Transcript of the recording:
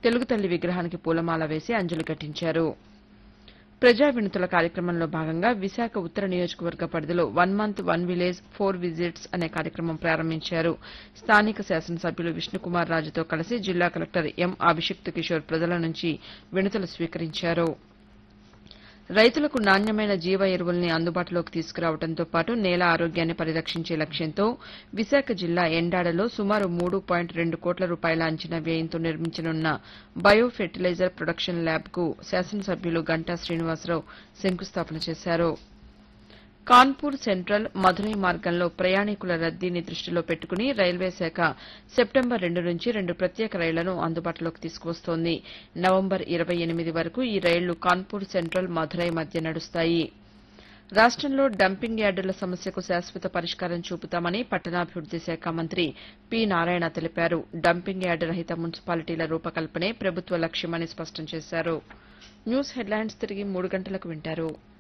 తెలుగు తల్లి విగ్రహానికి పూలమాల వేసి అంజలి ఘటించారు ప్రజా వినతుల కార్యక్రమంలో భాగంగా విశాఖ ఉత్తర నియోజకవర్గ పరిధిలో one month one village four visits అనే కార్యక్రమం ప్రారంభించారు స్థానిక శాసనసభ్యులు విష్ణుకుమార్ రాజుతో కలిసి జిల్లా కలెక్టర్ ఎం అభిషిక్త్ కిషోర్ ప్రజల నుంచి వినతులు స్వీకరించారు రైతులకు నాణ్యమైన జీవ ఎరువుల్ని అందుబాటులోకి తీసుకురావడంతో పాటు నేల ఆరోగ్యాన్ని పరిరక్షించే లక్ష్యంతో విశాఖ జిల్లా ఎండాడలో సుమారు మూడు పాయింట్ రెండు కోట్ల రూపాయల అంచనా వ్యయంతో నిర్మించనున్న బయో ఫెర్టిలైజర్ ప్రొడక్షన్ ల్యాబ్కు శాసనసభ్యులు గంటా శ్రీనివాసరావు శంకుస్థాపన చేశారు కాన్పూర్ సెంట్రల్ మధురై మార్గంలో ప్రయాణికుల రద్దీని దృష్టిలో పెట్టుకుని రైల్వే శాఖ సెప్టెంబర్ రెండు నుంచి రెండు ప్రత్యేక రైళ్లను అందుబాటులోకి తీసుకువస్తోంది నవంబర్ ఇరవై ఎనిమిది వరకు ఈ రైళ్లు కాన్పూర్ సెంట్రల్ మధురై మధ్య నడుస్తాయి రాష్టంలో డంపింగ్ యార్డుల సమస్యకు శాశ్వత పరిష్కారం చూపుతామని పట్టణాభివృద్ది శాఖ మంత్రి పి నారాయణ తెలిపారు డంపింగ్ యార్డు రహిత మున్సిపాలిటీల రూపకల్పనే ప్రభుత్వ లక్ష్యమని స్పష్టం చేశారు న్యూస్ హెడ్లైన్స్ తిరిగి మూడు గంటలకు వింటారు